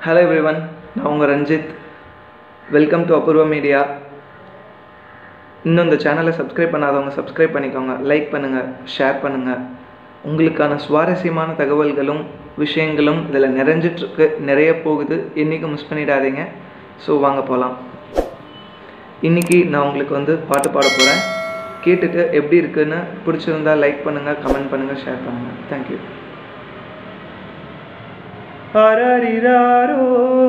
hello everyone நான் உங்கள் Ranjith welcome to Apoorva media இன்னும் இந்த சேனலை சப்ஸ்கிரைப் பண்ணாதவங்க சப்ஸ்கிரைப் பண்ணிக்கோங்க லைக் பண்ணுங்கள் ஷேர் பண்ணுங்கள் உங்களுக்கான சுவாரஸ்யமான தகவல்களும் விஷயங்களும் இதில் நிறைஞ்சிட்ருக்கு நிறைய போகுது என்றைக்கும் மிஸ் பண்ணிடாதீங்க ஸோ வாங்க போகலாம் இன்றைக்கி நான் உங்களுக்கு வந்து பாட்டு பாட போகிறேன் கேட்டுட்டு எப்படி இருக்குன்னு பிடிச்சிருந்தா லைக் பண்ணுங்கள் கமெண்ட் பண்ணுங்கள் ஷேர் பண்ணுங்கள் தேங்க்யூ அரரிராரோ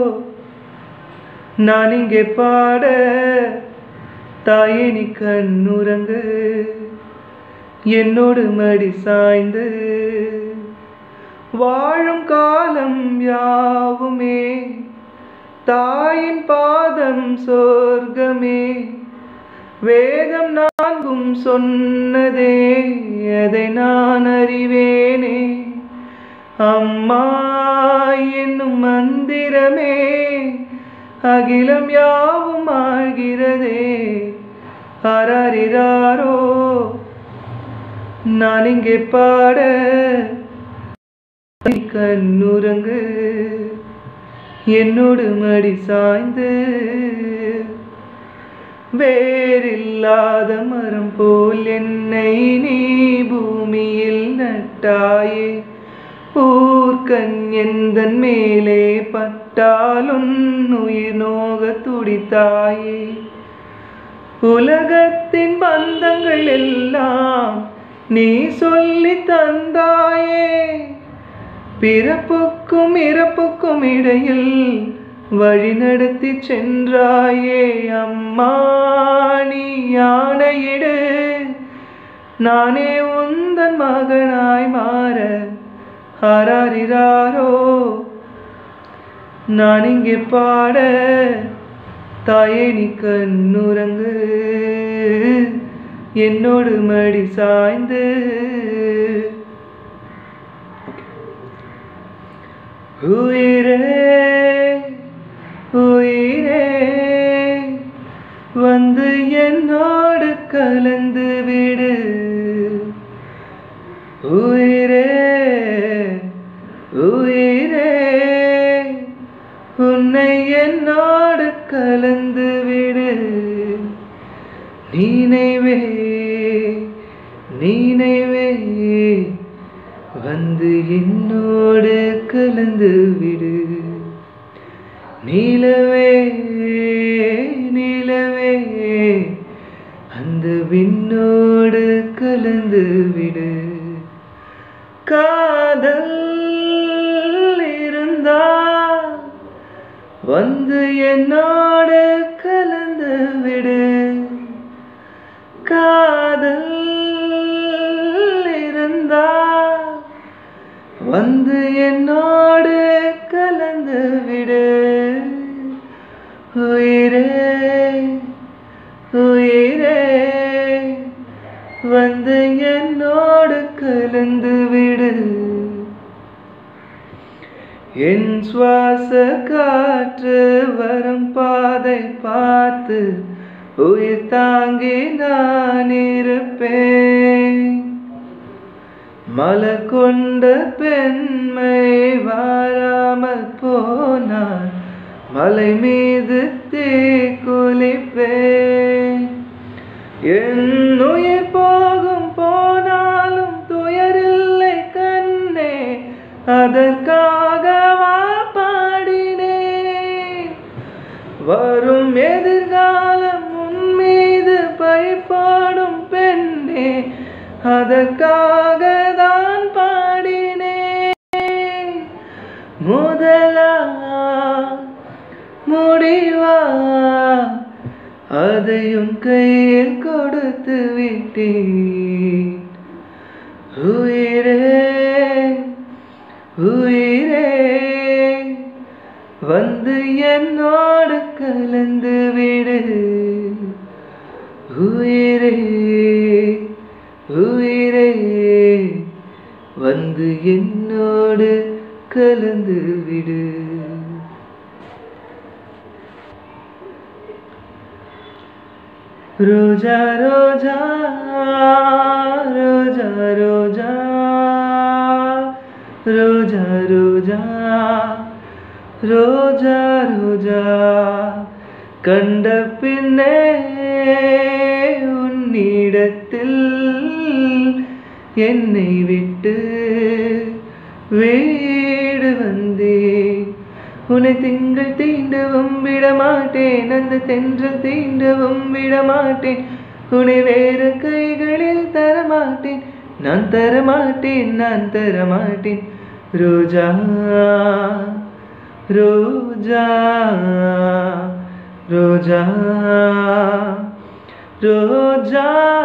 நான் இங்கே பாட தாயே நீ கண்ணுறங்கு என்னோடு மடி சாய்ந்து வாழும் காலம் யாவுமே தாயின் பாதம் சொர்க்கமே வேதம் நான்கும் சொன்னதே அதை நான் அறிவேனே அம்மா என்னும் மந்திரமே அகிலம் யாவும் ஆழ்கிறதே அரறிறாரோ நான் இங்கே பாட கண்ணுறங்கு என்னோடு மடி சாய்ந்து வேறில்லாத மரம் போல் என்னை நீ பூமியில் நட்டாயே ஊர்கண் எந்தன் மேலே பட்டாலும் உயிர் நோக துடித்தாயே உலகத்தின் பந்தங்கள் எல்லாம் நீ சொல்லி தந்தாயே பிறப்புக்கும் இறப்புக்கும் இடையில் வழி நடத்தி சென்றாயே அம்மா நீ யானையிடு நானே உந்தன் மகனாய் மாற ஹராரிராரோ நான் இங்கே பாட தாயே நீ கண்ணுறங்கு என்னோடு மடி சாய்ந்து உயிரே உயிரே வந்து என்னோடு கலந்து விடு உயிரே உயிரே உன்னை என்னோடு கலந்து விடு நீனைவே நீனைவே வந்து என்னோடு கலந்து விடு நீலவே நீலவே அந்த விண்ணோடு கலந்து விடு காதல் இருந்தா வந்து என்னோடு கலந்து விடு காதல் இருந்தா வந்து என்னோடு கலந்து விடு உயிரே உயிரே வந்து என்னோடு கலந்து விடு என் சுவாச காற்று வரும் பாதை பார்த்து உயிர் தாங்கி நான் இருப்பேன் மலர் கொண்ட பெண்மை வாராமல் போனான் மலை மீது தீ குளிப்பேன் என் உயிர் போகும் போனாலும் துயரில்லை கண்ணே அதற்காகவா பாடினேன் வரும் எதிர்காலம் உன் மீது பழிப்பாடும் பெண்ணே அதற்காக தான் பாடினேன் முதலா முடிவா அதை உன் கையில் கொடுத்து விட்டேன் உயிரே உயிரே வந்து என்னோடு கலந்து விடு உயிரே உயிரே வந்து என்னோடு கலந்து விடு ரோஜா ரோஜா ரோஜா ரோஜா ரோஜா ரோஜா ரோஜா ரோஜா கண்ட பின்னே உன்னிடத்தில் என்னை விட்டு வீடு வந்தேன் உன்னை திங்கள் தீண்டவும் விடமாட்டேன் அந்த தென்றல் தீண்டவும் விடமாட்டேன் உன்னை வேறு கைகளில் தரமாட்டேன் நான் தரமாட்டேன் நான் தரமாட்டேன் ரோஜா ரோஜா ரோஜா ரோஜா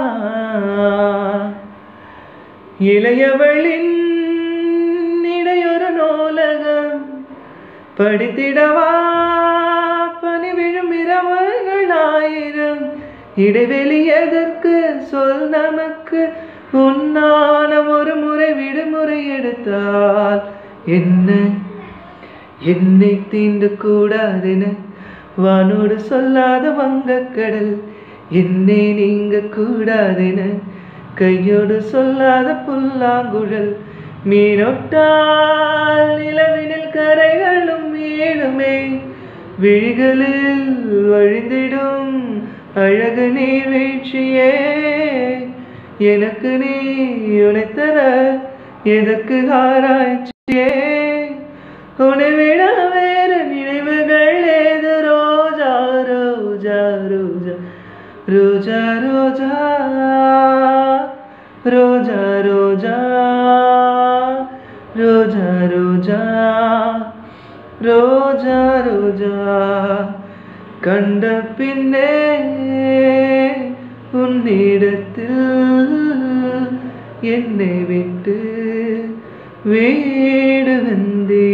இளையவளின் இடையொரு நூலகம் படித்திடவா பனி விழும் இரவுகள் ஆயிரம் இடைவெளி எதற்கு சொல் நமக்கு உன்னான ஒரு முறை விடுமுறை எடுத்தால் என்ன என்னை தீண்டு கூடாதென வானோடு சொல்லாத வங்கக்கடல் என்னை நீங்க கூடாதென கையோடு சொல்லாத புல்லாங்குழல் மீனொட்டால் நிலவினில் கரைகளும் மீனுமே விழிகளில் வழிந்திடும் அழகு நீர் வீழ்ச்சியே எனக்கு நீ உனைத்தர எதற்கு ஆராய்ச்சியே உன்னை விட வேறு நினைவுகள் ஏது ரோஜா ரோஜா ரோஜா ரோஜா ரோஜா ரோஜா ரோஜா ரோஜா ரோஜா ரோஜா ரோஜா கண்ட பின்னே உன்னிடத்தில் என்னை விட்டு வீடு வந்தே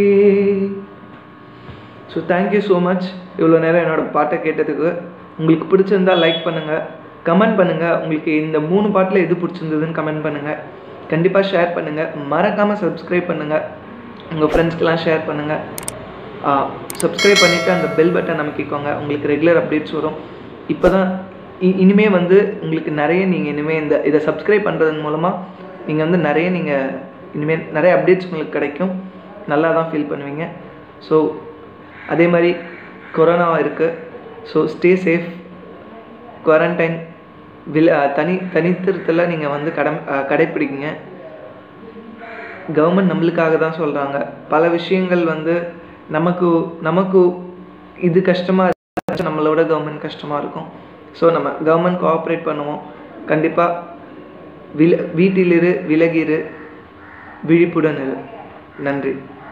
ஸோ தேங்க்யூ ஸோ மச் இவ்வளோ நேரம் என்னோடய பாட்டை கேட்டதுக்கு உங்களுக்கு பிடிச்சிருந்தா லைக் பண்ணுங்கள் கமெண்ட் பண்ணுங்கள் உங்களுக்கு இந்த மூணு பாட்டில் எது பிடிச்சிருந்ததுன்னு கமெண்ட் பண்ணுங்கள் கண்டிப்பாக ஷேர் பண்ணுங்கள் மறக்காமல் சப்ஸ்கிரைப் பண்ணுங்கள் உங்கள் ஃப்ரெண்ட்ஸ்க்கெலாம் ஷேர் பண்ணுங்கள் சப்ஸ்கிரைப் பண்ணிவிட்டு அந்த பெல் பட்டன் அமைக்கிக்கோங்க உங்களுக்கு ரெகுலர் அப்டேட்ஸ் வரும் இப்போ தான் இனிமே வந்து உங்களுக்கு நிறைய நீங்கள் இனிமேல் இந்த இதை சப்ஸ்கிரைப் பண்ணுறதன் மூலமாக நீங்கள் வந்து நிறைய நீங்கள் இனிமேல் நிறைய அப்டேட்ஸ் உங்களுக்கு கிடைக்கும் நல்லா தான் ஃபீல் பண்ணுவீங்க ஸோ அதே மாதிரி கொரோனா இருக்குது ஸோ ஸ்டே சேஃப் குவாரண்டைன் வில தனி தனித்திருத்தில் நீங்கள் வந்து கடம் கடைப்பிடிக்குங்க கவர்மெண்ட் நம்மளுக்காக தான் சொல்கிறாங்க பல விஷயங்கள் வந்து நமக்கு நமக்கு இது கஷ்டமாக இருந்துச்சு நம்மளோட கவர்மெண்ட் கஷ்டமாக இருக்கும் ஸோ நம்ம கவர்மெண்ட் கோஆப்ரேட் பண்ணுவோம் கண்டிப்பாக வில வீட்டிலிரு விலகிரு விழிப்புடன் இரு நன்றி